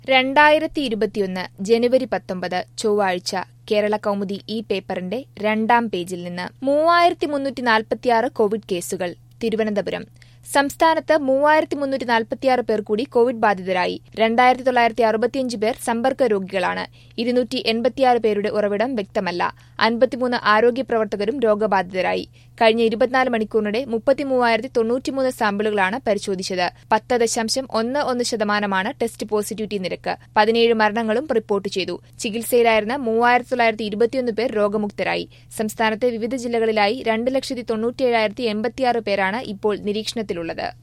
രണ്ടായിരത്തി ഇരുപത്തിയൊന്ന് ജനുവരി പത്തൊമ്പത് ചൊവ്വാഴ്ച കേരള കൗമുദി ഈ പേപ്പറിന്റെ രണ്ടാം പേജിൽ നിന്ന് മൂവായിരത്തി മുന്നൂറ്റി നാൽപ്പത്തിയാറ് കോവിഡ് കേസുകൾ തിരുവനന്തപുരം സംസ്ഥാനത്ത് മൂവായിരത്തി മുന്നൂറ്റി നാൽപ്പത്തിയാറ് പേർ കൂടി കോവിഡ് ബാധിതരായി രണ്ടായിരത്തി തൊള്ളായിരത്തി അറുപത്തിയഞ്ച് പേർ സമ്പർക്ക രോഗികളാണ് ഇരുന്നൂറ്റി എൺപത്തിയാറ് പേരുടെ ഉറവിടം വ്യക്തമല്ല അൻപത്തിമൂന്ന് ആരോഗ്യ പ്രവർത്തകരും രോഗബാധിതരായി കഴിഞ്ഞ ഇരുപത്തിനാല് മണിക്കൂറിനിടെ മുപ്പത്തിമൂവായിരത്തി തൊണ്ണൂറ്റിമൂന്ന് സാമ്പിളുകളാണ് പരിശോധിച്ചത് പത്ത് ദശാംശം ഒന്ന് ഒന്ന് ശതമാനമാണ് ടെസ്റ്റ് പോസിറ്റിവിറ്റി നിരക്ക് പതിനേഴ് മരണങ്ങളും റിപ്പോർട്ട് ചെയ്തു ചികിത്സയിലായിരുന്ന മൂവായിരത്തി തൊള്ളായിരത്തി ഇരുപത്തിയൊന്ന് പേർ രോഗമുക്തരായി സംസ്ഥാനത്തെ വിവിധ ജില്ലകളിലായി രണ്ട് ലക്ഷത്തി തൊണ്ണൂറ്റിയേഴായിരത്തി എൺപത്തിയാറ് പേരാണ് ഇപ്പോൾ നിരീക്ഷണത്തിലുള്ളത്